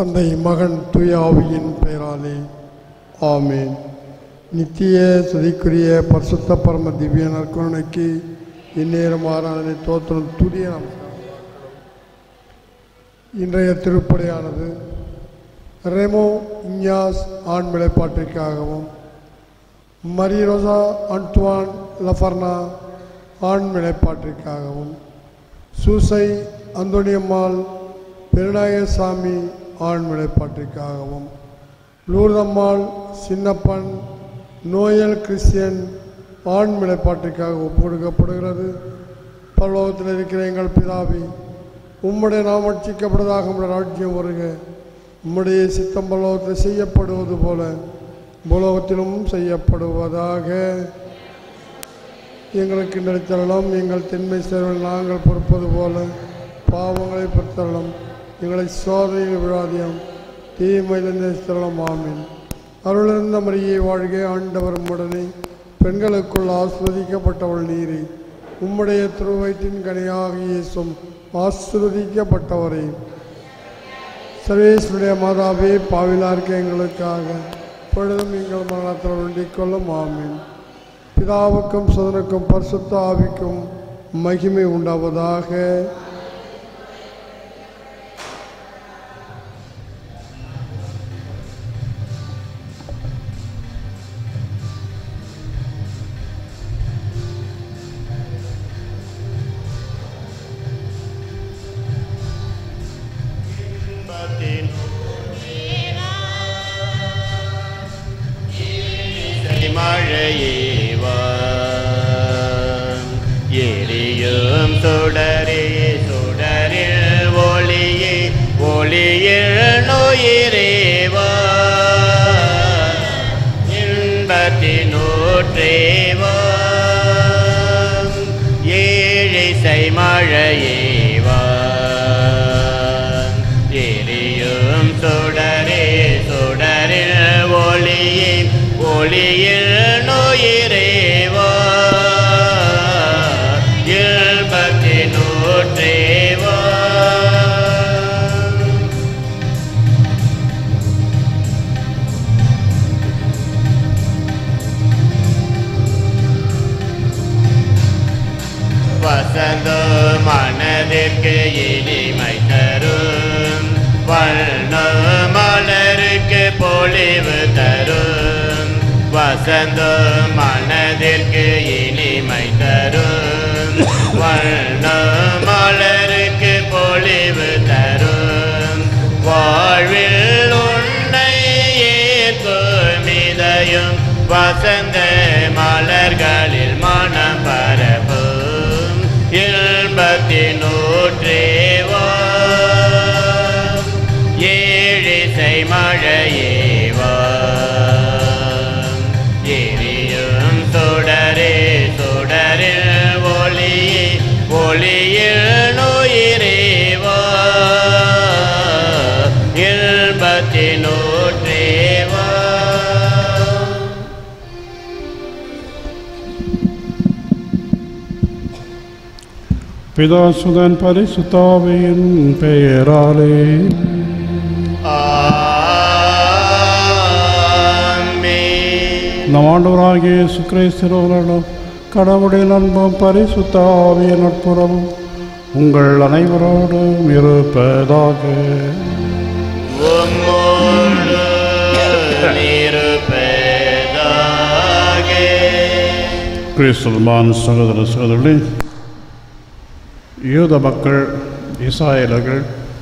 தந்தை மகன் தூய ஆவியின் பெயராலே ஆமேன் நித்திய சுதிக்குரிய பரிசுத்த பரம திவ்ய நற்கருணைக்கு இந்நேரம் ஆராதனை தோற்றம் துதிய நமஸ்காரம் இன்றைய திருப்படையானது ரெமோ இஞ்ஞாஸ் ஆண் விளைப்பாட்டிற்காகவும் மரியரோசா அன்டுவான் லஃபர்னா ஆண் விளைப்பாட்டிற்காகவும் சூசை அந்தோணியம்மாள் பெருநாயகசாமி ஆண் விளைப்பாட்டிற்காகவும் லூர்தம்மாள் சின்னப்பன் நோயல் கிறிஸ்டியன் ஆண் விளைப்பாட்டிற்காக ஒப்பு கொடுக்கப்படுகிறது பரலோகத்தில் இருக்கிற எங்கள் பிதாவி உம்முடைய நாம் அர்ச்சிக்கப்படுவதாக உம்முடைய ராஜ்யம் வருக உம்முடைய சித்தம் பரலோகத்தில் செய்யப்படுவது போல பூலோகத்திலும் செய்யப்படுவதாக எங்களுக்கு நிலைத்தரலாம் எங்கள் தென்மை சேர்வல் நாங்கள் பொறுப்பது போல பாவங்களை பொறுத்தரலாம் எங்களை சோதனையில் விழாதியம் தீமையிலிருந்து தரலாம் ஆமீன் அருளிருந்த மரியை வாழ்க ஆண்டவர் உடனே பெண்களுக்குள் ஆஸ்வதிக்கப்பட்டவள் நீரே உம்முடைய திருவயிற்றின் கனியாக இயேசும் ஆஸ்வதிக்கப்பட்டவரே சர்வேஸ்வருடைய மாதாவே பாவிலார்க்க எங்களுக்காக பொழுதும் எங்கள் மரணத்தில் வேண்டிக் கொள்ளும் ஆமீன் பிதாவுக்கும் சுதனுக்கும் பரிசுத்த ஆவிக்கும் மகிமை உண்டாவதாக இன்பத்தின் மழையேவா எரியும் சுடரே சுடரில் ஒளியே ஒளியில் நுயிரேவா இன்பத்தின் ஊற்றேவா ஏழிசை மழையேவா எரியும் சுடரே சுடரில் ஒளியே ஒளியில் நுயிரேவா இல்பத்தின் ஊற்றேவா வசந்த மனதிற்கு இனிமை தரும் வண்ண மலருக்கு பொலிவு தரும் வசந்த மனதிற்கு இனிமை தரும் வண்ண மலருக்கு பொலிவு தரும் வாழ்வில் உன்னை ஏற்கும் இதயம் வசந்த மலர்களில் மனம் பரப்பும் இன்பத்தின் ஊற்றேவா ஏழிசை மழையேவா எரியும் சுடரே சுடரில் ஒளியே ஒளியில் நுயிரேவா இன்பத்தின் ஊற்றேவா பிதாசுதன் பரிசுத்தாவியின் பெயராலே ஆமென். நம் ஆண்டவராகிய இயேசு கிறிஸ்துவோடும் கடவுளின் அன்பும் பரிசுத்த ஆவியின் நட்புறவும் உங்கள் அனைவரோடும் இருப்பதாக உம்மோடு இருப்பதாக. கிறிஸ்துவான் சகோதர சகோதரி யூத மக்கள் இஸ்ராயலர்கள்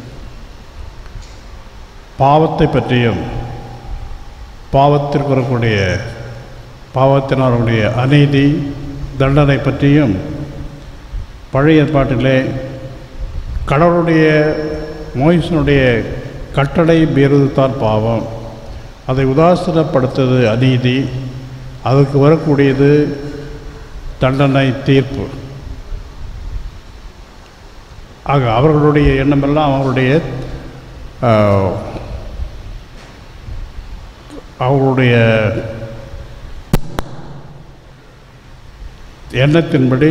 பாவத்தை பற்றியும் பாவத்திற்கு வரக்கூடிய பாவத்தினருடைய அநீதி தண்டனை பற்றியும் பழைய ஏற்பாட்டிலே கடவுளுடைய மோயிசனுடைய கட்டளை மீறுவதுதான் பாவம் அதை உதாசீனப்படுத்துவது அநீதி அதுக்கு வரக்கூடியது தண்டனை தீர்ப்பு ஆக அவர்களுடைய எண்ணமெல்லாம் அவர்களுடைய ஆஹ், அவர்களுடைய எண்ணத்தின்படி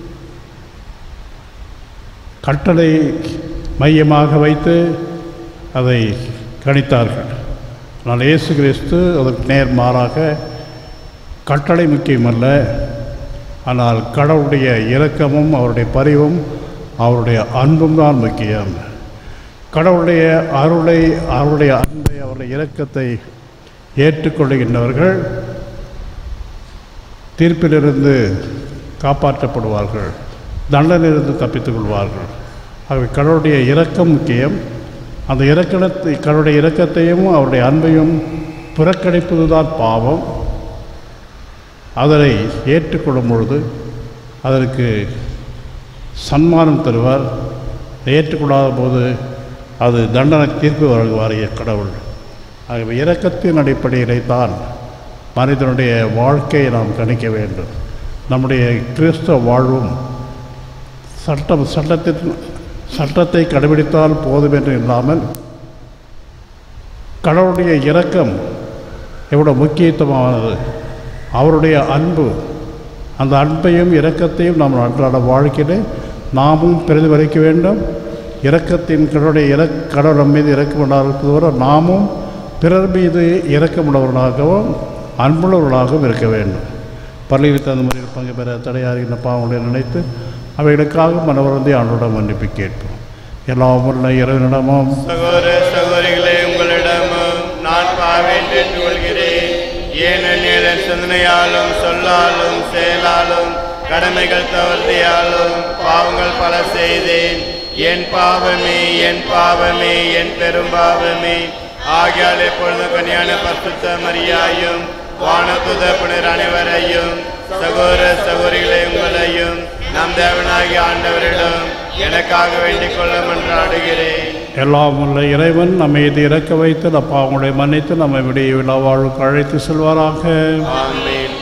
கட்டளை மையமாக வைத்து அதை கணித்தார்கள் ஆனால் இயேசு கிறிஸ்து அதற்கு நேர்மாறாக கட்டளை முக்கியமல்ல ஆனால் கடவுளுடைய இரக்கமும் அவருடைய பரிவும் அவருடைய அன்பும் தான் முக்கியம் கடவுளுடைய அருளை அவருடைய அன்பை அவருடைய இரக்கத்தை ஏற்றுக்கொள்கின்றவர்கள் தீர்ப்பிலிருந்து காப்பாற்றப்படுவார்கள் தண்டனையிலிருந்து தப்பித்துக் கொள்வார்கள் ஆகவே கடவுளுடைய இரக்கம் முக்கியம் அந்த இரக்கத்தை கடவுளுடைய இரக்கத்தையும் அவருடைய அன்பையும் புறக்கணிப்பதுதான் பாவம் அதனை ஏற்றுக்கொள்ளும் பொழுது அதற்கு சன்மானம் தருவார் ஏற்றுக்கொள்ளாத போது அது தண்டனை தீர்ப்பு வழங்குவார் கடவுள் ஆகவே இரக்கத்தின் அடிப்படையிலே தான் மனிதனுடைய வாழ்க்கையை நாம் கணிக்க வேண்டும் நம்முடைய கிறிஸ்தவ வாழ்வும் சட்டம் சட்டத்தின் சட்டத்தை கடைபிடித்தால் போதும் என்று இல்லாமல் கடவுளுடைய இரக்கம் எவ்வளோ முக்கியத்துவமானது அவருடைய அன்பு அந்த அன்பையும் இரக்கத்தையும் நாம் அன்றாட வாழ்க்கையிலே நாமும் பிரதிபலிக்க வேண்டும் இரக்கத்தின் கடவுளுடைய இறக் கடவுள் நம் மீது இறக்கமுள்ளவர நாமும் பிறர் மீது இரக்கமுள்ளவர்களாகவும் அன்புள்ளவர்களாகவும் இருக்க வேண்டும் பள்ளியில் தகுந்த முறையில் பங்கு பெற தடையாறுகின்ற பாவங்களை நினைத்து அவைகளுக்காக மனவருந்தி ஆண்டோட மன்னிப்பு கேட்போம் எல்லாம் உள்ள இறைவனிடமும் சகோதர சகோதரிகளே உங்களிடமும் நான் பாவேன் கொள்கிறேன் ஏனெனில் என் சிந்தனையாலும் சொல்லாலும் செயலாலும் கடமைகள் தவறுதையாலும் பாவங்கள் பல செய்தேன் என் பாவமே என் பாவமே என் பெரும் பாவமே ஆகியால் எப்பொழுதும் கன்னியான பரிசுத்த மரியாயும் வானத்துத புனர் அனைவரையும் சகோதர சகோதரிகளை உங்களையும் நம் தேவனாகிய ஆண்டவரிடம் எனக்காக வேண்டிக் கொள்ள மன்றாடுகிறேன் எல்லாம் உள்ள இறைவன் நம்மை இது இறக்க வைத்து நம் பாவங்களை மன்னித்து நம்மை விடிய விழா வாழ்வுக்கு அழைத்து செல்வாராக ஆமென்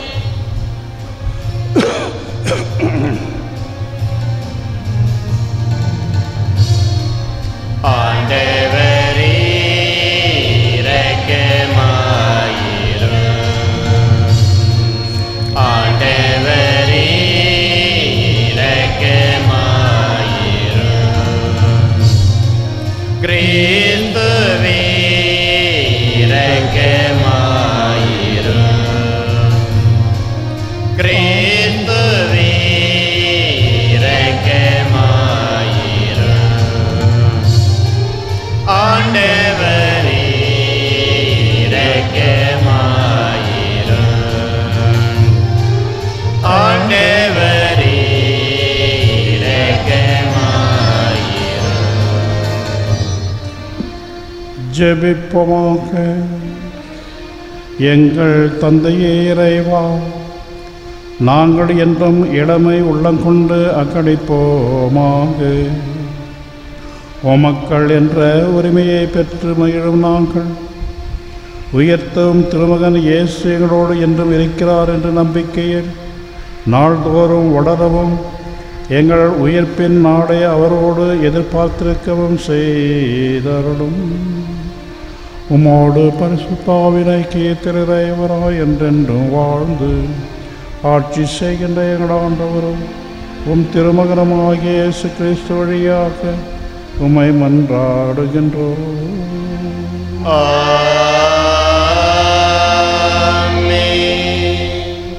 ஆண்டவரே இரக்கமாயிரும் ஆண்டவரே இரக்கமாயிரும் கிறிஸ்துவே இரக்கமாயிரும் கிறிஸ்துவே இரக்கமாயிரும் ஆண்டவரே இரக்கமாயிரும் ஆண்டவரே இரக்கமாயிரும் ஜெபிப்போமாக எங்கள் தந்தையே இறைவா நாங்கள் என்றும் இளமை உள்ளங்கொண்டு அக்கடிப்போமாக உமக்கள் என்ற உரிமையை பெற்று மகிழும் நாங்கள் உயர்த்தும் திருமகன் இயேசு எங்களோடு என்றும் இருக்கிறார் என்ற நம்பிக்கையில் நாள்தோறும் வளரவும் எங்கள் உயிர்ப்பின் நாளை அவரோடு எதிர்பார்த்திருக்கவும் செய்தருளும் உமோடு பரிசுத்தாவினை கீர்த்திரைவராய் என்றென்றும் வாழ்ந்து ஆட்சி செய்கின்ற எங்கள் ஆண்டவரும் உம் திருமகனமாகிய இயேசு கிறிஸ்து வழியாக உம்மை மன்றாடுகின்றோம் ஆமென்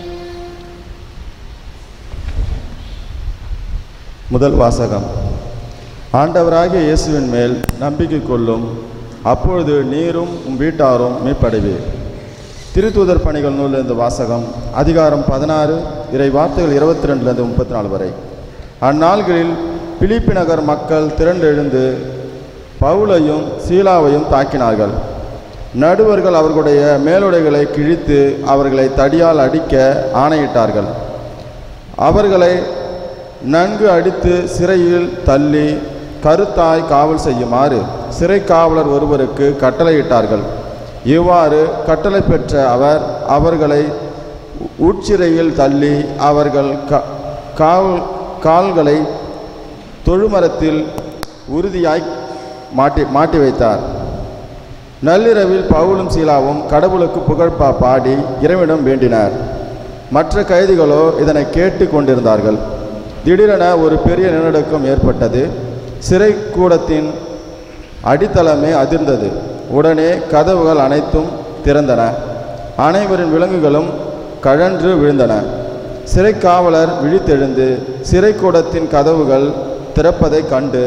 முதல் வாசகம் ஆண்டவராகிய இயேசுவின் மேல் நம்பிக்கை கொள்ளும் அப்பொழுது நீரும் உம் வீட்டாரும் மீட்படைவீர் திருத்தூதர் பணிகள் நூலிலிருந்து வாசகம் அதிகாரம் பதினாறு இறை வார்த்தைகள் இருபத்தி ரெண்டுலேருந்து முப்பத்தி நாலு வரை அந்நாள்களில் பிலிப்பி நகர் மக்கள் திரண்டெழுந்து பவுலையும் சீலாவையும் தாக்கினார்கள் நடுவர்கள் அவர்களுடைய மேலுடைகளை கிழித்து அவர்களை தடியால் அடிக்க ஆணையிட்டார்கள் அவர்களை நன்கு அடித்து சிறையில் தள்ளி கருத்தாய் காவல் செய்யுமாறு சிறை காவலர் ஒருவருக்கு கட்டளையிட்டார்கள் இவ்வாறு கட்டளை பெற்ற அவர் அவர்களை உட்சிறையில் தள்ளி அவர்கள் க- காவல் கால்களை தொழுமரத்தில் உறுதியாய் மாட்டி மாட்டி வைத்தார் நள்ளிரவில் பவுலும் சீலாவும் கடவுளுக்கு புகழ் பா பாடி இறைவனிடம் வேண்டினார் மற்ற கைதிகளோ இதனை கேட்டு கொண்டிருந்தார்கள் திடீரென ஒரு பெரிய நிலநடுக்கம் ஏற்பட்டது சிறை கூடத்தின் அடித்தளமே அதிர்ந்தது உடனே கதவுகள் அனைத்தும் திறந்தன அனைவரின் விலங்குகளும் கழன்று விழுந்தன சிறை காவலர் விழித்தெழுந்து சிறைக்கூடத்தின் கதவுகள் திறப்பதைக் கண்டு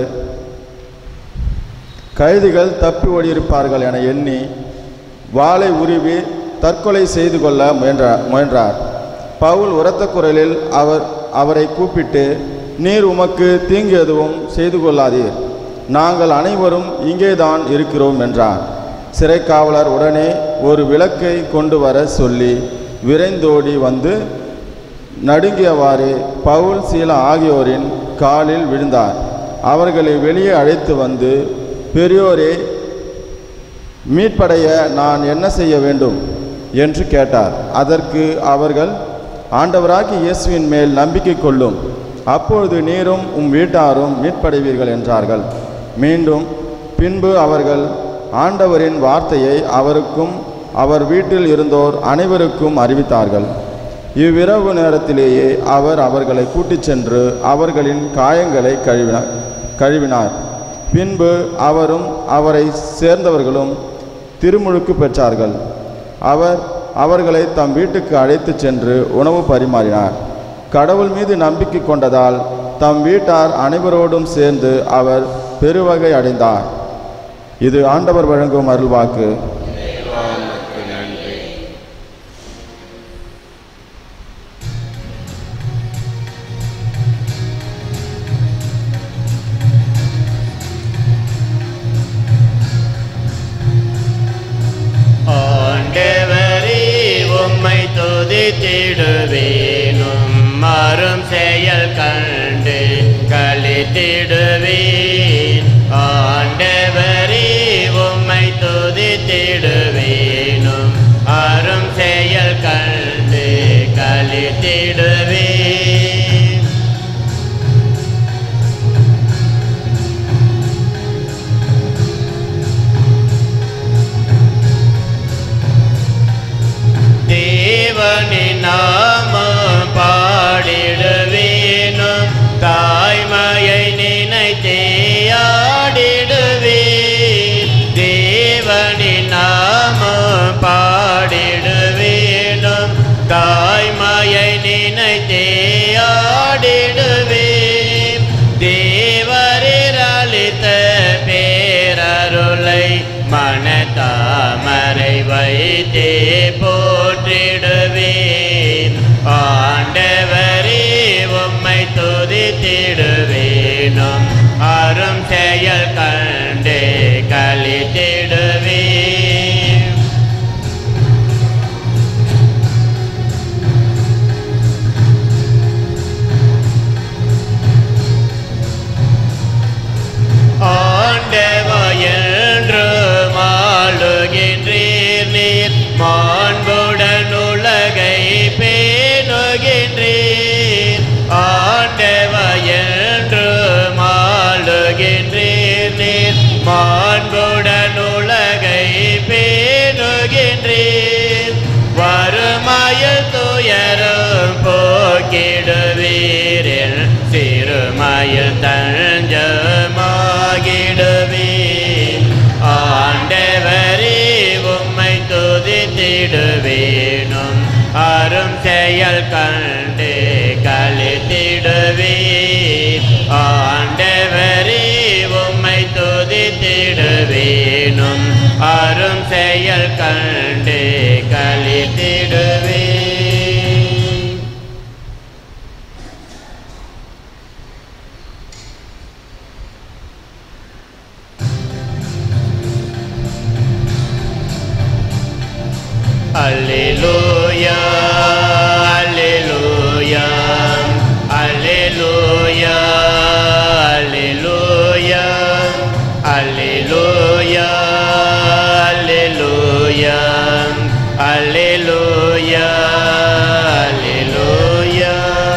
கைதிகள் தப்பி ஓடியிருப்பார்கள் என எண்ணி வாளை உருவி தற்கொலை செய்து கொள்ள முயன்ற முயன்றார் பவுல் உரத்த குரலில் அவர் அவரை கூப்பிட்டு நீர் உமக்கு தீங்கு எதுவும் செய்து கொள்ளாதீர் நாங்கள் அனைவரும் இங்கேதான் இருக்கிறோம் என்றார் சிறை காவலர் உடனே ஒரு விளக்கை கொண்டு வர சொல்லி விரைந்தோடி வந்து நடுங்கியவாறு பவுல் சீலா ஆகியோரின் காலில் விழுந்தார் அவர்களை வெளியே அழைத்து வந்து பெரியோரே மீட்படைய நான் என்ன செய்ய வேண்டும் என்று கேட்டார் அதற்கு அவர்கள் ஆண்டவராகி இயேசுவின் மேல் நம்பிக்கை கொள்ளும் அப்பொழுது நீரும் உம் வீட்டாரும் மீட்படைவீர்கள் என்றார்கள் மீண்டும் பின்பு அவர்கள் ஆண்டவரின் வார்த்தையை அவருக்கும் அவர் வீட்டில் இருந்தோர் அனைவருக்கும் அறிவித்தார்கள் இவ்விரவு நேரத்திலேயே அவர் அவர்களை கூட்டிச் சென்று அவர்களின் காயங்களை கழுவினார் கழுவினார் பின்பு அவரும் அவரை சேர்ந்தவர்களும் திருமுழுக்கு பெற்றார்கள் அவர் அவர்களை தம் வீட்டுக்கு அழைத்துச் சென்று உணவு பரிமாறினார் கடவுள் மீது நம்பிக்கை கொண்டதால் தம் வீட்டார் அனைவரோடும் சேர்ந்து அவர் பெருவகை அடைந்தார் இது ஆண்டவர் வழங்கும் அருள்வாக்கு ஆண்டவரே உம்மை துதித்திடுவேனும் மாறும் செயல் கண்டு களித்திடுவேன் ஆண்டவரே உம்மை துதித்திடுவேனும் அரும் செயல் கண்டு களித்திடுவேன் தேவனின் நாமம் பாடிடுவேனும் தாய்மையை நினைத்தே ஆடிடுவேன் தேவனின் நாமம் பாடிடுவேனும் தாய்மையை நினைத்தே ஆடிடுவேன் தேவரில் அளித்த பேரருளை மனத்தாமரை வைத்தே போற்றிடுவேன் ஆண்டவரே உம்மை துதித்திடுவேனும் அரும் செயல் கண்டே கழித்திடுவேன் ஆண்டவயன்று மாளுகின்றீர் நீர் மாண்புடன் உலகை பேணுகின்றீர் ஆண்டவயன்று மாளுகின்றீர் நீர் மாண்புடன் உலகை பேணுகின்றீர் வறுமையில் துயரும் போக்கிடுவீரில் சிறுமையில் தஞ்சமாகிடுவீர் ஆண்டவரே உம்மை துதித்திடுவேனும் அரும் செயல் கண்டு கழித்திடுவீர் ஆண்டவரே உம்மை துதித்திடுவேனும் அரும் செயல் கண்டு கழித்திடுவீர் Alleluia, Alleluia, Alleluia, Alleluia, Alleluia, Alleluia, Alleluia, Alleluia.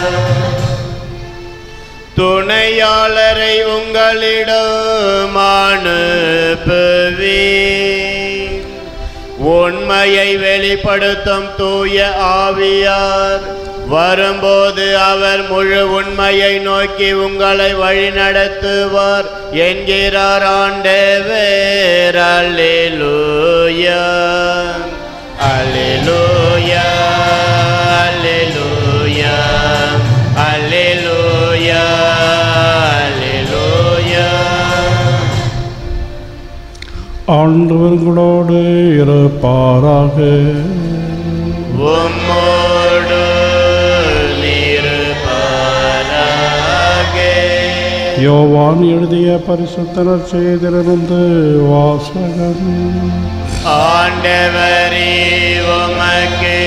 துணையாளரை உங்களிடம் அனுப்புவேன் உண்மையை வெளிப்படுத்தும் தூய ஆவியார் வரும்போது அவர் முழு உண்மையை நோக்கி உங்களை வழிநடத்துவார் என்கிறார் ஆண்டவர் அல்லேலூயா அல்லேலூயா அல்லேலூயா அல்லேலூயா அல்லேலூயா ஆண்டவர்களோடு இருப்பாராக உம்மோடு நீருப்பாராக யோவான் எழுதிய பரிசுத்தனர் செய்திலிருந்து வாசகம் ஆண்டவரே உமக்கு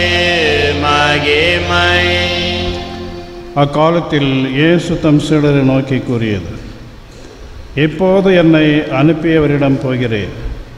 மகிமை அக்காலத்தில் இயேசு தம் சீடரை நோக்கி கூறியது இப்போது என்னை அனுப்பியவரிடம் போகிறேன்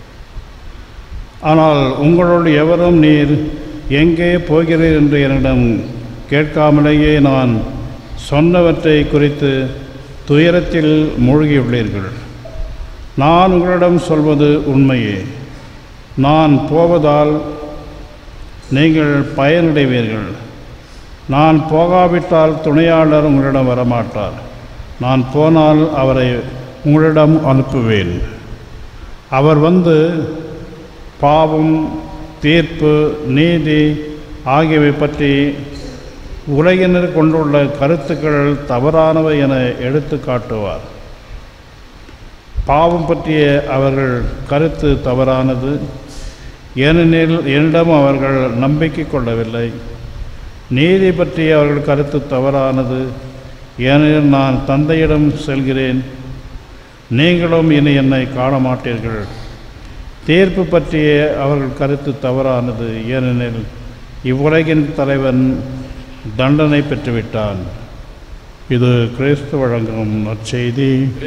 ஆனால் உங்களோடு எவரும் நீர் எங்கே போகிறீர் என்று என்னிடம் கேட்காமலேயே நான் சொன்னவற்றை குறித்து துயரத்தில் மூழ்கியுள்ளீர்கள் நான் உங்களிடம் சொல்வது உண்மையே நான் போவதால் நீங்கள் பயனடைவீர்கள் நான் போகாவிட்டால் துணையாளர் உங்களிடம் வரமாட்டார் நான் போனால் அவரை உங்களிடம் அனுப்புவேன் அவர் வந்து பாவம் தீர்ப்பு நீதி ஆகியவை பற்றி உலகினர் கொண்டுள்ள கருத்துக்கள் தவறானவை என எடுத்து காட்டுவார் பாவம் பற்றிய அவர்கள் கருத்து தவறானது ஏனெனில் என்னிடம் அவர்கள் நம்பிக்கை கொள்ளவில்லை நீதி பற்றிய அவர்கள் கருத்து தவறானது ஏனெனில் நான் தந்தையிடம் செல்கிறேன் நீங்களும் இனி என்னை காண மாட்டீர்கள் தீர்ப்பு பற்றிய அவர்கள் கருத்து தவறானது ஏனெனில் இவ்வுலகின் தலைவன் தண்டனை பெற்றுவிட்டான் இது கிறிஸ்து வழங்கும் நற்செய்தி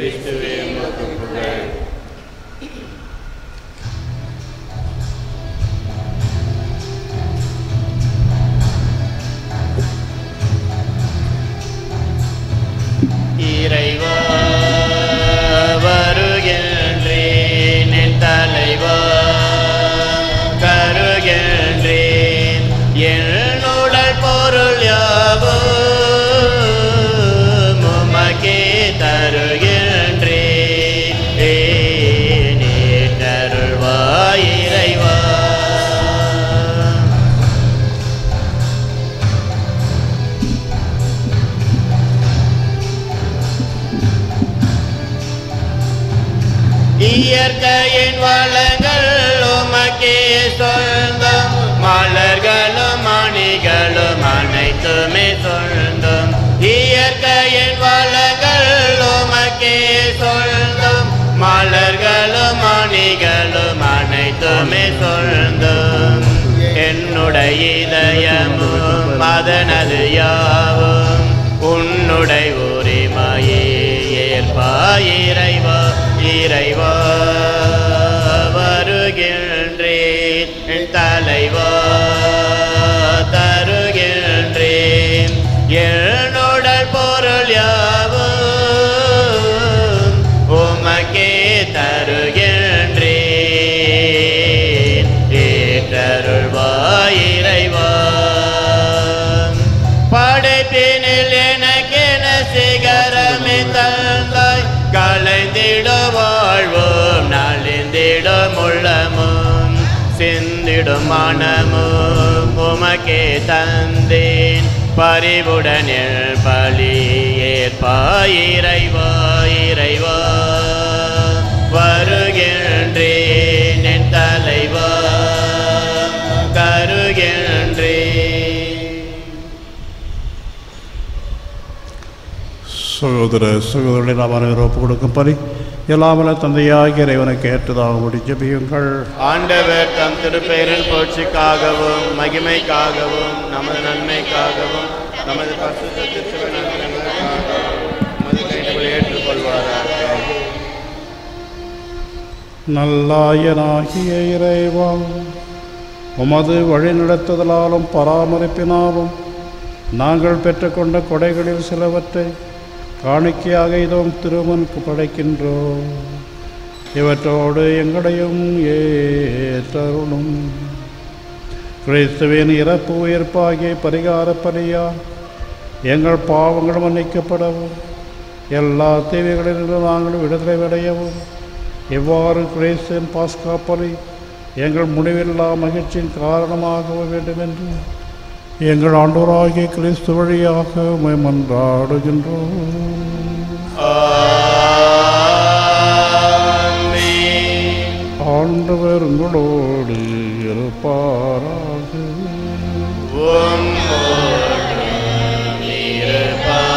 இறைவா வருகின்றேன் என் தலைவா கருகின்றேன் என்னுடல் பொருள் யாவும் உமக்கே தருகின்றேன் நேற்றருள்வாய் இறைவா இயற்கையின் வளங்கள் உமக்கே சொந்தம் மலர்களும் மணிகளும் அனைத்துமே சொந்தம் இயற்கையின் வளங்கள் உமக்கே சொந்தம் மலர்களும் மணிகளும் அனைத்துமே சொந்தம் என்னுடைய இதயமும் அதனது யாவும் உன்னுடைய உரிமையே ஏற்பாய் இறைவா இறைவா வருகின்றேன் என் தலைவா தருகின்றேன் என்னுடல் பொருள் யாவும் உமக்கே தருகின்றேன் ஏற்றருள்வாய் இறைவா படைப்பினில் எனக்கென சிகரமே தந்தாய் கலைந்திட வாழ்வோம் நலிந்திடும் உள்ளமும் சிந்திடும் மனமும் உமக்கே தந்தேன் பரிவுடன் என் பலி ஏற்பாய் இறைவா இறைவா வருகின்றேன் என் தலைவா கருகின்றேன் சகோதர சகோதரர்களை நாம் அனைவரும் ஒப்புக் கொடுக்கும் பணி எல்லாமல தந்தையாகிய இறைவனுக்கு ஏற்றதாக முடி ஜெபியுங்கள் ஆண்டவர் தம் திருப்பெயரின் புகழ்ச்சிக்காகவும் மகிமைக்காகவும் நமது நன்மைக்காகவும் நமது பரிசுத்த திருச்சபை நன்மைகளுக்காகவும் நமது கைகளை ஏற்றுக்கொள்வாராக நல்லாயனாகிய இறைவா உமது வழிநடத்துதலாலும் பராமரிப்பினாலும் நாங்கள் பெற்றுக்கொண்ட கொடைகளில் சிலவற்றை காணிக்கையாக இதுவும் திருமனுக்கு படைக்கின்றோம் இவற்றோடு எங்களையும் ஏற்றருளும் கிறிஸ்துவின் இறப்பு உயிர்ப்பாகிய பரிகார பலியால் எங்கள் பாவங்கள் மன்னிக்கப்படவும் எல்லா தேவைகளிலிருந்து நாங்கள் விடுதலை அடையவும் எவ்வாறு கிறிஸ்துவின் பாஸ்கா பலி எங்கள் முடிவில்லா மகிழ்ச்சியின் காரணமாக வேண்டும் என்று எங்கள் ஆண்டவராகிய கிறிஸ்து வழியாக உம்மை மன்றாடுகின்றோம் ஆமென். ஆண்டவர் உங்களோடு இருப்பாராக உம்மோடும் இருப்பாராக.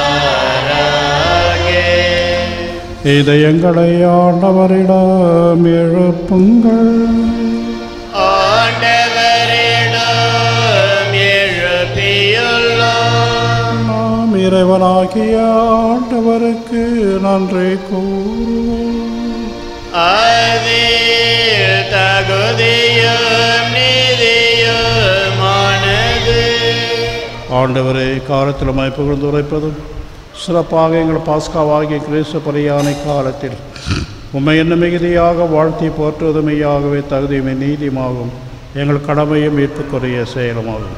இதயங்களை ஆண்டவரிடம் எழுப்புங்கள் ஆண்டவரிடம் எழுப்பியுள்ளோம் நாம் இறைவனாகிய ஆண்டவருக்கு நன்றி கூறுவோம் அதில் தகுதியும் நீதியுமானது ஆண்டவரே காலத்தில் புகழ்ந்து உரைப்பதும் சிறப்பாக எங்கள் பாஸ்காவாகிய கிறிஸ்து பரியானை காலத்தில் உம்மை என்ன மிகுதியாக வாழ்த்தி போற்றுவதுமையாகவே தகுதியுமே நீதியுமாகும் எங்கள் கடமையும் மீட்புக்குரிய செயலுமாகும்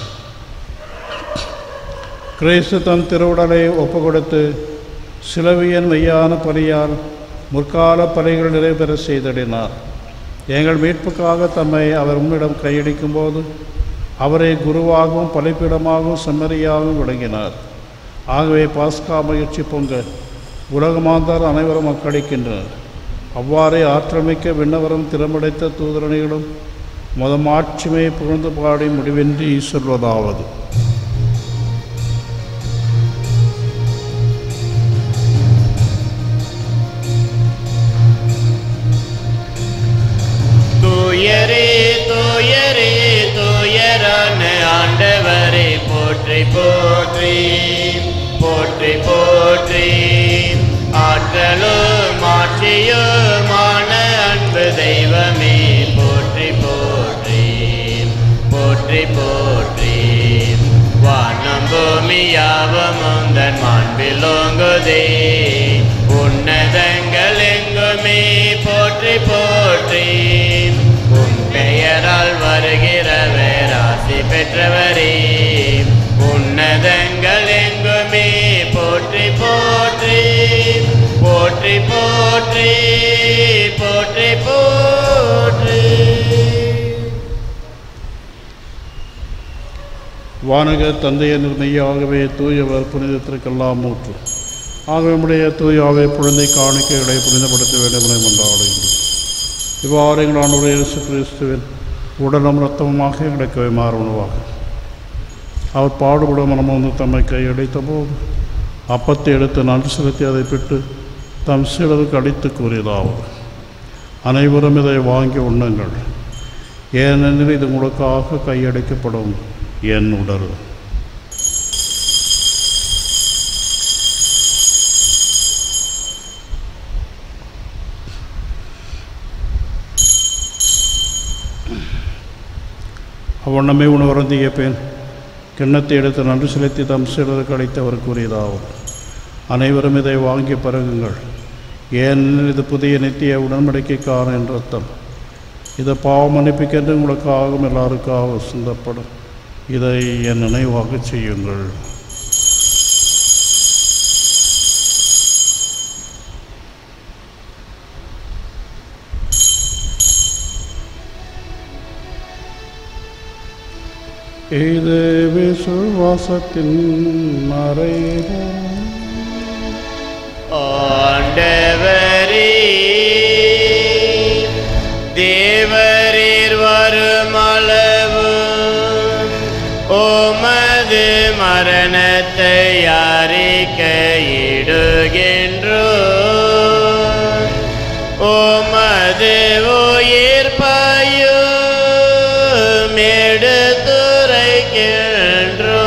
கிறிஸ்து தன் திருவுடலை ஒப்பு கொடுத்து சிலவியன் மெய்யான பலியால் முற்கால பலிகள் நிறைவேற செய்தடினார் எங்கள் மீட்புக்காக தம்மை அவர் உம்மிடம் கையளிக்கும் போது அவரை குருவாகவும் பலிப்பீடமாகவும் செம்மறியாகவும் விளங்கினார் ஆகவே பாஸ்கா மகிழ்ச்சி பொங்க உலகமாந்தார் அனைவரும் மக்களிக்கின்றனர் அவ்வாறே ஆற்றமிக்க விண்ணவரம் திறமடைத்த தூதரணிகளும் மதம் ஆட்சிமை புகழ்ந்து பாடி முடிவின்றி சொல்வதாவது தூயரே தூயரே தூயரான ஆண்டவரை போற்றி போற்றி போற்றி போற்றி ஆற்றலும் ஆட்சியுமான அன்பு தெய்வமே போற்றி போற்றி போற்றி போற்றி வானம் பூமியாவும் உந்தன் மாண்பிலோங்குதே உன்னதங்கள் எங்குமே போற்றி போற்றி உன் பெயரால் வருகிறவர் ஆசி பெற்றவரே உன்னதங்கள் எங்குமே போற்றி போற்றி போற்றி போற்றி போற்றி போற்றி வானக தந்தைய நிர்மையாகவே தூயவர் புனிதத்திற்கெல்லாம் மூற்று ஆகவே நம்முடைய தூயாவை குழந்தை காணிக்கைகளை புனிதப்படுத்த வேண்டும் என கொண்டாடுகின்றோம் இவ்வாறு எங்கள் ஆண்டவராகிய இயேசு கிறிஸ்துவின் உடலும் இரத்தமுமாக எங்களுக்கு மாறுவனவாக அவர் பாடுபடும் மனம் வந்து தம்மை கையடித்த போது அப்பத்தை எடுத்து நன்றி செலுத்தி அதை பெற்று தம் சீடருக்கு அடித்து கூறியதாவது அனைவரும் இதை வாங்கி உண்ணுங்கள் ஏனெனில் இது உங்களுக்காக கையடிக்கப்படும் என் உடல் அவ்வண்ணமே உணவருந்திய பெண் கிண்ணத்தை எடுத்து நன்றி செலுத்தி தம் சிலருக்கு அளித்தவர் கூறியதாகும் அனைவரும் இதை வாங்கி பருகுங்கள் ஏனெனில் இது புதிய நித்திய உடன்படிக்கைக்கான என்ற அர்த்தம் இது பாவ மன்னிப்புக்கென்று உங்களுக்காகவும் எல்லாருக்காகவும் சிந்தப்படும் இதை என் நினைவாக செய்யுங்கள் இது விசுவாசத்தின் மறைவோம் ஆண்டவரே தேவரீர் வருமளவு ஓமது மரணத்தை அறிக்கையிடுகின்றோ ஓமது உயிர் பயும் எடுத்துரைக்கின்றோ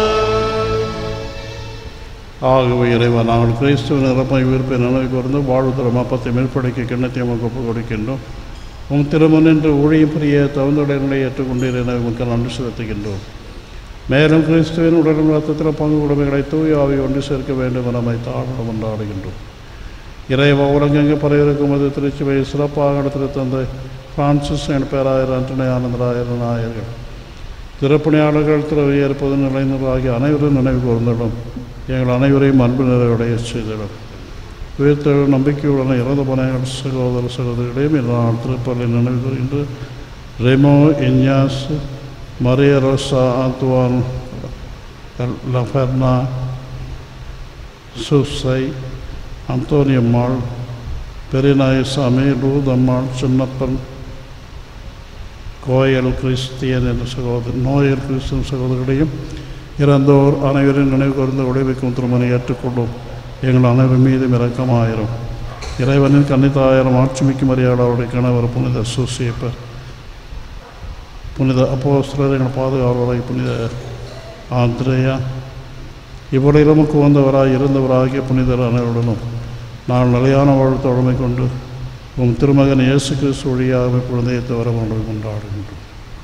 ஆகவே இறைவன் நாங்கள் கிறிஸ்துவின் நிரப்பை உயிர்ப்பை நினைவு கூர்ந்து வாழ்வு தரும் அப்பத்தை மேற்படைக்க கிண்ணத்தை நமக்கு ஒப்புக் கொடுக்கின்றோம் உம் திருமண் என்று ஊழியம் புரிய தகுந்தடைகளை ஏற்றுக்கொண்டீர் என உமக்கு நன்றி செலுத்துகின்றோம் மேலும் கிறிஸ்துவின் உடலும் ரத்தத்தில் பங்கு உடைமைகளை தூய ஆவி ஒன்று சேர்க்க வேண்டும் என நம்மை தாழ்வு கொண்டாடுகின்றோம் இறைவ உலகெங்கு பரவிருக்கும் அது திருச்சுவை சிறப்பாக நடத்தி தந்த பிரான்சிஸ் என் பேராயர் அன்டனி ஆனந்தராயர் நாயர்கள் திருப்பணியாளர்கள் திறவையேற்பது நிலையினர் ஆகிய அனைவரும் நினைவு கூர்ந்திடும் எங்கள் அனைவரையும் அன்பு நிறைவடைய செய்திடும் உயிர்த்தெழு நம்பிக்கையுடன் இறந்த பனைகள் சகோதர சகோதரிகளையும் எல்லா திருப்பலை நினைவு கூறுகின்ற ரெமோ இன்யாஸ் மரிய ரோசா ஆத்துவான் லஃபர்னா சுசை அந்தோனியம்மாள் பெரியநாயசாமி லூதம்மாள் சின்னப்பன் கோயல் கிறிஸ்தியன் என்ற சகோதரர் நோயல் கிறிஸ்தன் சகோதரர்களையும் இறந்தோர் அனைவரும் நினைவு கூர்ந்து உழைவைக்கும் திருமணி ஏற்றுக்கொள்ளும் எங்கள் அனைவர் மீதும் இரக்கமாயிரும் இறைவனின் கன்னித்தாயிரம் ஆட்சிமிக்கு மரியாதை அவருடைய கணவர் புனித சூசியப்பர் புனித அப்போஸ்தலர் எங்கள் பாதுகாவலரை புனித ஆந்திரேயா இவ்வளவு நமக்கு வந்தவராய் இருந்தவராகிய புனிதர் அனைவருடனும் நான் நிலையான வாழ்த்தோழமை கொண்டு உம் திருமகன் இயேசு கிறிஸ்து வழியாக குழந்தையத்தை வர கொண்டு கொண்டாடுகின்றோம்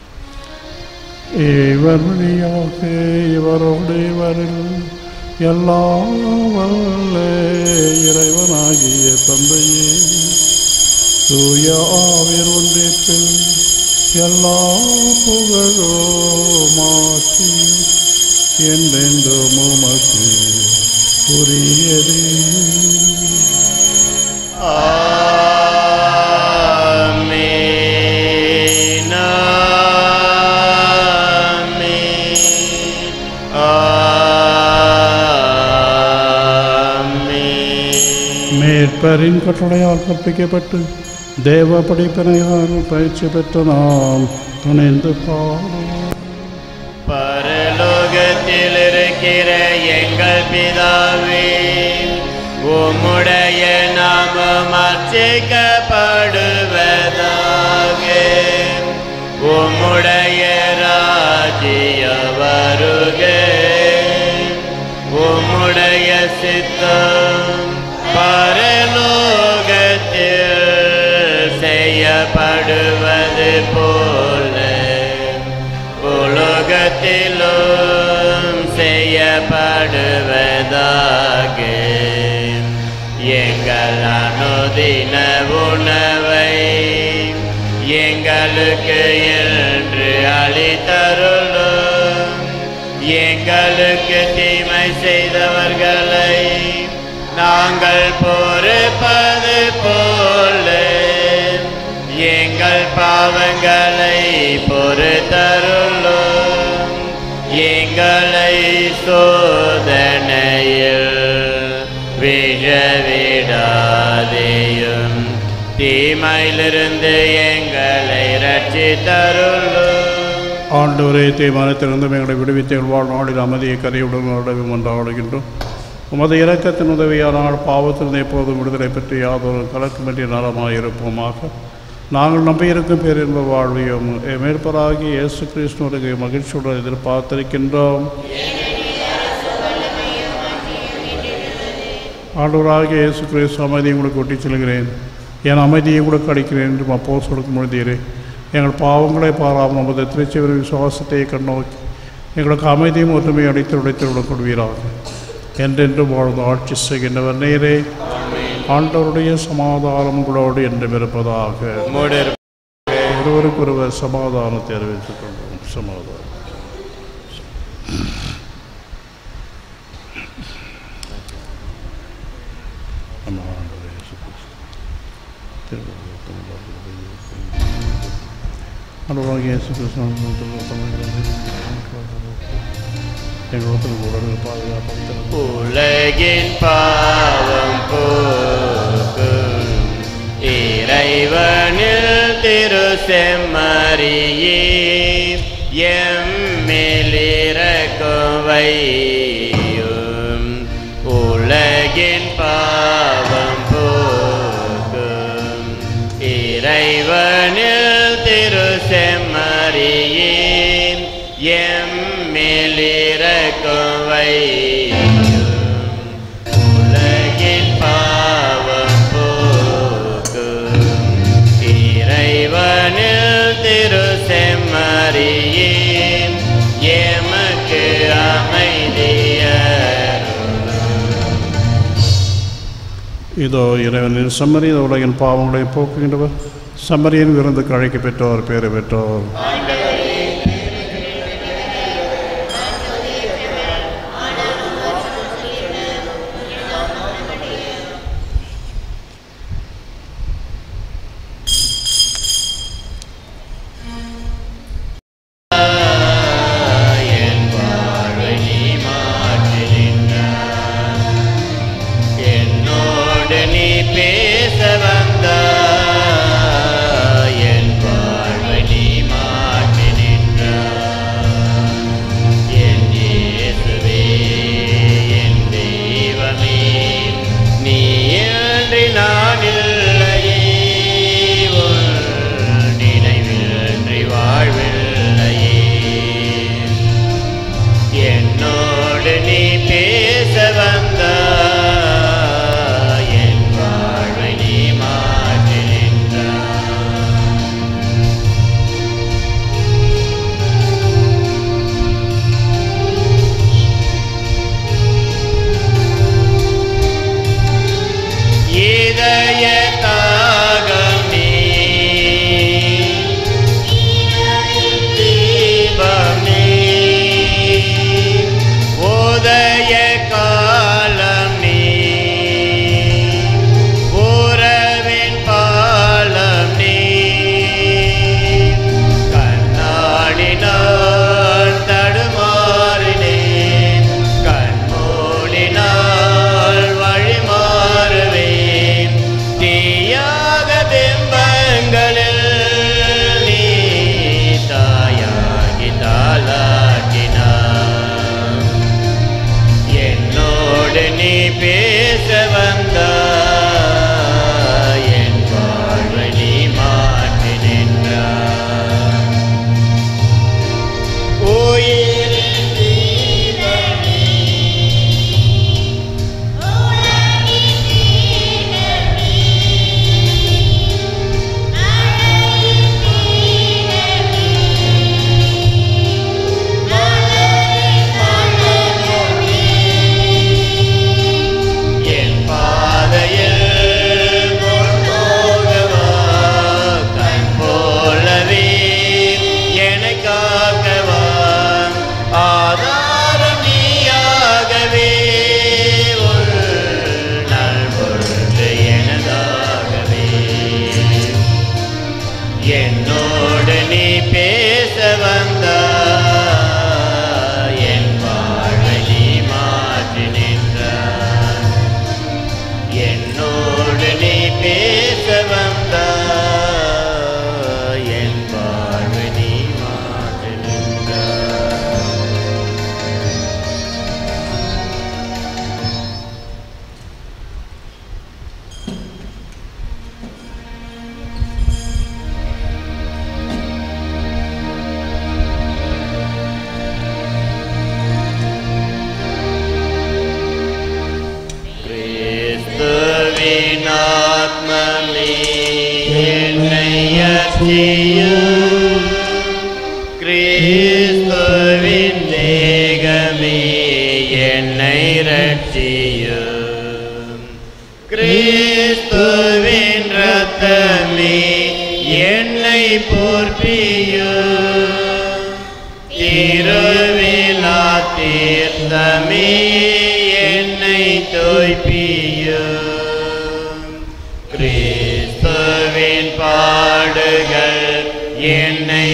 இவர் வழியாக இவரோடு இவரில் எல்லாம் வல்ல இறைவனாகிய தந்தையே தூய ஆவிர் ஒன்றிப்பில் எல்லா புகழோ மாற்றி என்றென்றும் உமக்கு உரியது ஆமென். ஆமென். ஆமென். மேற்பரின் கட்டளையால் கற்பிக்கப்பட்டு தேவ படிப்பினையால் பயிற்சி பெற்ற நாம் துணைந்து பாடுவோம் பரலோகத்தில் இருக்கிற எங்கள் பிதாவே உம்முடைய நாமம் அர்ச்சிக்கப்படுவதாக உம்முடைய ராஜ்ய வருக உம்முடைய சித்தம் பரலோகத்தில் செய்யப்படுவது போல உலகத்திலும் செய்யப்படுவதாக எங்கள் அனுதின உணவை எங்களுக்கு என்று அளித்தருளும் எங்களுக்கு தீமை செய்தவர்களை நாங்கள் பொறுப்பது போல எங்கள் பாவங்களை பொறுத்தருளும் எங்களை சோதனையில் விழவிடாதேயும் தீமையிலிருந்து எங்களை ரட்சித்தருளும் ஆண்டவரே தீர்மானத்திலிருந்து எங்களை விடுவித்து எங்கள் வாழ்நாளில் அமைதியை கரையுடன் நடவும் கொண்டாடுகின்றோம் உமது இரக்கத்தின் உதவியானால் பாவத்திலிருந்து எப்போதும் விடுதலை பெற்று யாதொரு கலக்கமின்றி நலமாயிருப்போமாக நாங்கள் நம்பியிருக்கும் பேரின்ப வாழ்வையும் மேற்பராகி இயேசு கிறிஸ்துவருக்கு மகிழ்ச்சியுடன் எதிர்பார்த்திருக்கின்றோம் ஆண்டவராகிய இயேசு கிறிஸ்து அமைதியை உங்களுக்கு ஒட்டிச் செல்கிறேன் என் அமைதியை உங்களுக்கு அளிக்கிறேன் என்று அப்போ கொடுக்கும் பொழுதீரே எங்கள் பாவங்களை பாராமல் நமது திருச்சிவர் விசுவாசத்தை கண்ணோக்கி எங்களுக்கு அமைதியும் ஒற்றுமையும் அளித்து உடைத்து கொள்வீராக என்றென்றும் வாழ்ந்து ஆட்சி செய்கின்றவர் நேரே ஆண்டவருடைய சமாதானம் உங்களோடு என்றும் இருப்பதாக மூடர் ஒருவருக்கொருவர் சமாதானத்தை அறிவித்துக் கொள்வோம் சமாதானம் நம்ம ஆண்டவர் இயேசு கிறிஸ்து திருவள்ளுவர் ஆண்டவராகிய இயேசு கிறிஸ்து எங்களுக்கு உடல் பாதுகாப்பு உலகின் பாவம் போக்கும் இறைவனில் திரு செம்மறியே எம்மிலிறக்கும் வையும் உலகின் பாவம் போக்கும் இறைவனில் திரு செம்மறியே எம்மிலிறக்கும் வையும் உலகின் பாவம் போக்கும் இறைவனில் திரு செம்மறியே எமக்கு அமைதியர் இதோ இறைவனின் சம்மரி இந்த உலகின் பாவங்களை போக்குகின்றவர் சம்மரியின் விருந்துக்கு அழைக்க பெற்றோர் பேறு பெற்றோர்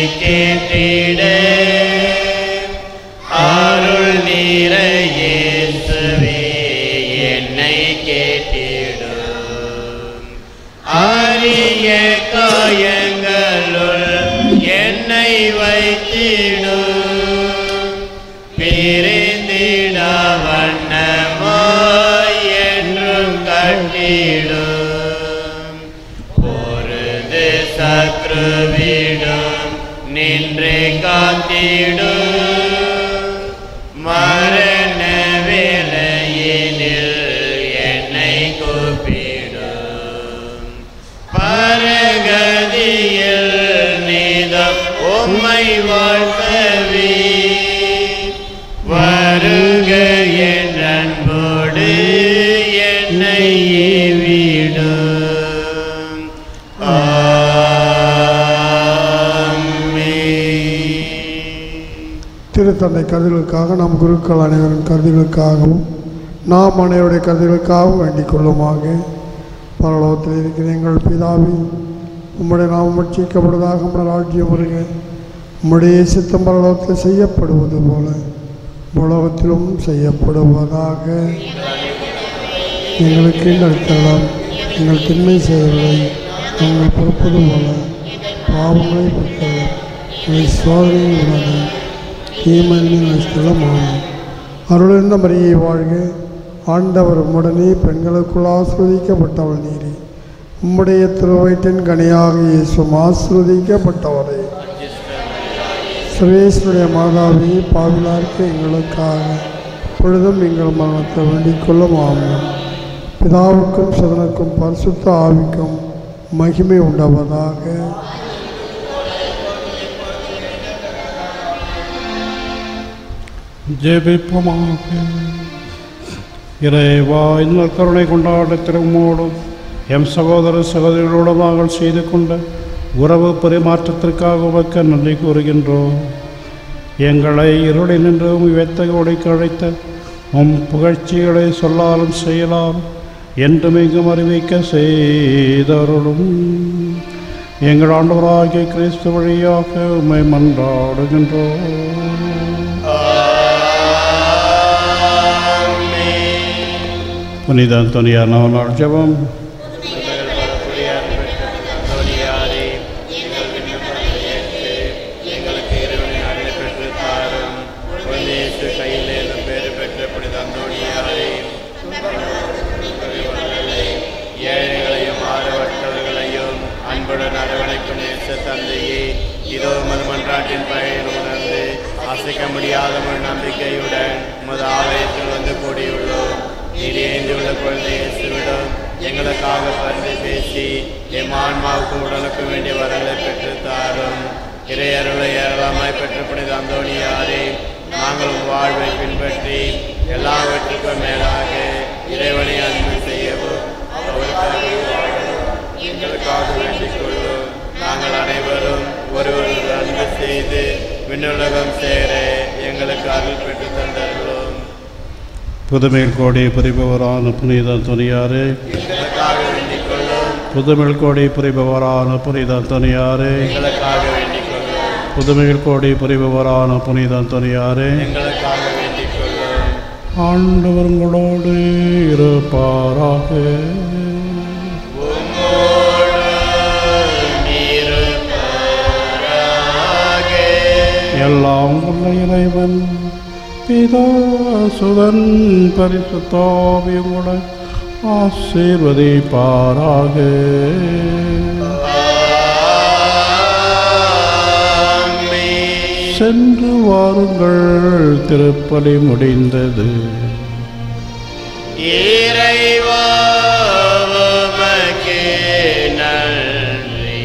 கேட்டிட அருள் நீர இயேசுவே என்னை கேட்டிடும் அரிய காயங்களுள் என்னை வைத்திடும் பிரிந்திட வண்ணமாய் என்றும் கட்டிடும் பொருது சத்ருவிடும் நின்று காத்திடும் மரண வேலையினில் என்னை கூப்பிடும் பரகதியில் நீதம் உம்மை வாழ்த்தவே வருக என் அன்போடு என்னை விடும் ஆமென். திருத்தந்தை கருதிகளுக்காக நம் குருக்கள் அனைவரின் கருதிகளுக்காகவும் நாம் அனைவருடைய கருதிகளுக்காகவும் வேண்டிக் கொள்ளுமாக பரலோகத்தில் இருக்கிற எங்கள் பிதாவே உம்முடைய நாம் ரட்சிக்கப்படுவதாக உம்முடைய ராஜ்யம் வருக உம்முடைய சித்தம் பரலோகத்தில் செய்யப்படுவது போல உலகத்திலும் செய்யப்படுவதாக எங்களுக்கு நடத்தலாம் எங்கள் திண்மை செயல்களை நாங்கள் பொறுப்பது போல பாவங்களை பொறுத்தவரை எங்களை சோதனையில் உள்ளது தீமனின் நஷ்டமாகும் அருளிருந்த மரியை வாழ்க ஆண்டவர் உம்முடனே பெண்களுக்குள் ஆஸ்வதிக்கப்பட்டவள் நீரே உம்முடைய திருவயிற்றின் கனியாக இயேசும் ஆஸ்வதிக்கப்பட்டவரே சுரேஷனுடைய மாதாவே பாவிலாருக்கு எங்களுக்காக பொழுதும் எங்கள் மரணத்தை வேண்டிக் கொள்ளும் ஆமாம் பிதாவுக்கும் சதனுக்கும் பரிசுத்த ஆவிக்கும் மகிமை உண்டாவதாக ஜெபிப்போமாக இறைவா இந்த கருணை கொண்டாட திருமோடும் எம் சகோதர சகோதரிகளோடு நாங்கள் செய்து கொண்ட உறவு பரிமாற்றத்திற்காக உமக்கு நன்றி கூறுகின்றோம் எங்களை இருளை நின்று வெத்தகோடை கழைத்த உம் புகழ்ச்சிகளை சொல்லாலும் செய்யலாலும் என்றும் எங்கும் அறிவிக்க செய்தருளும் எங்கள் ஆண்டவராகிய கிறிஸ்து வழியாக உம்மை மன்றாடுகின்றோம் புனித அந்தோனியார் நவநாள் ஜெபம் அந்தோனியாரே, எங்கள் விண்ணப்பங்களை ஏற்று, எங்களுக்கு இறைவனின் அருளை பெற்றுத் தாரும். குழந்தை இயேசு கையிலே எனும் பேறு பெற்ற புனித அந்தோனியாரே, குறைவுள்ளவர்களை, ஏழைகளையும் ஆதரவற்றவர்களையும் அன்புடன் அரவணைக்கும் நேச தந்தையே இதோ உமது மன்றாட்டின் பயன் உணர்ந்து அசைக்க முடியாத ஒரு நம்பிக்கையுடன் உமது ஆலயத்தில் வந்து கூடியுள்ளோம் நீர் ஏந்தியுள்ள குழந்தை இயேசுவிடம் எங்களுக்காக பரிந்து பேசி எம் ஆன்மாவுக்கும் உடலுக்கும் வேண்டிய வரங்களை பெற்றுத் தாரும் இறையருளை ஏராளமாய் பெற்ற புனித அந்தோணியாரே நாங்கள் உம் வாழ்வை பின்பற்றி எல்லாவற்றுக்கும் மேலாக இறைவனை அன்பு செய்யவும் அவருக்காக வாழவும் எங்களுக்காக வேண்டிக் கொள்வோம் நாங்கள் அனைவரும் ஒருவர் அன்பு செய்து விண்ணுலகம் சேர எங்களுக்கு அருள் பெற்று தந்தருளோம் புதுமையில் கோடி புரிபவரான புனித துணியாரே எங்களுக்காக வேண்டிக் கொள்ளும் புதுமையில் கோடி புரிபவரான புனித துணியாரே எங்களுக்காக வேண்டிக் கொள்ளும் புதுமையில் கோடி புரிபவரான புனித துணியாரே எங்களுக்காக வேண்டிக் கொள்ளும் ஆண்டவர் உங்களோடு இருப்பாராக எல்லாம் உள்ள இறைவன் பிதா சுதன் பரிசுத்தாவியமுடன் ஆசீர்வதிப்பாராக சென்று வாருங்கள் திருப்பலி முடிந்தது இறைவா உமக்கு நன்றி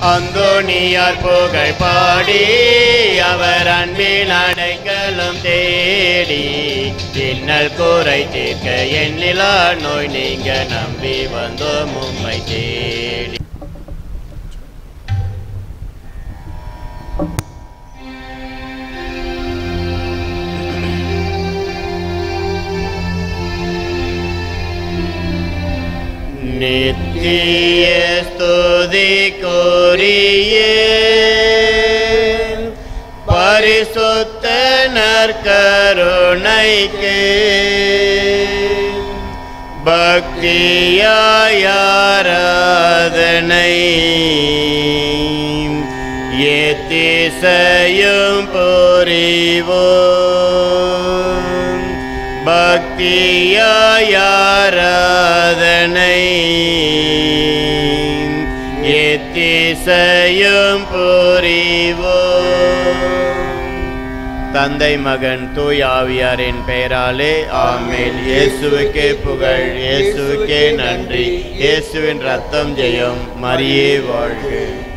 அந்தோணியார் புகழ் பாடி அவர் அன்பில் அடைக்கலம் தேடி இன்னல் கூரை தீர்க்க எண்ணிலா நோய் நீங்க நம்பி வந்தோம் உம்மை தேடி நித்திய ஸ்துதிக்குரிய பரிசுத்த நற்கருணைக்கு பக்தியாயாராதனை எத்திசையும் புரிவோம் பக்தியாயாராதனை எத்திசையும் புரிவோம் தந்தை மகன் தூயாவியாரின் பெயராலே ஆமேல் இயேசுவுக்கே புகழ் இயேசுவுக்கே நன்றி இயேசுவின் ரத்தம் ஜெயம் மரியே வாழ்க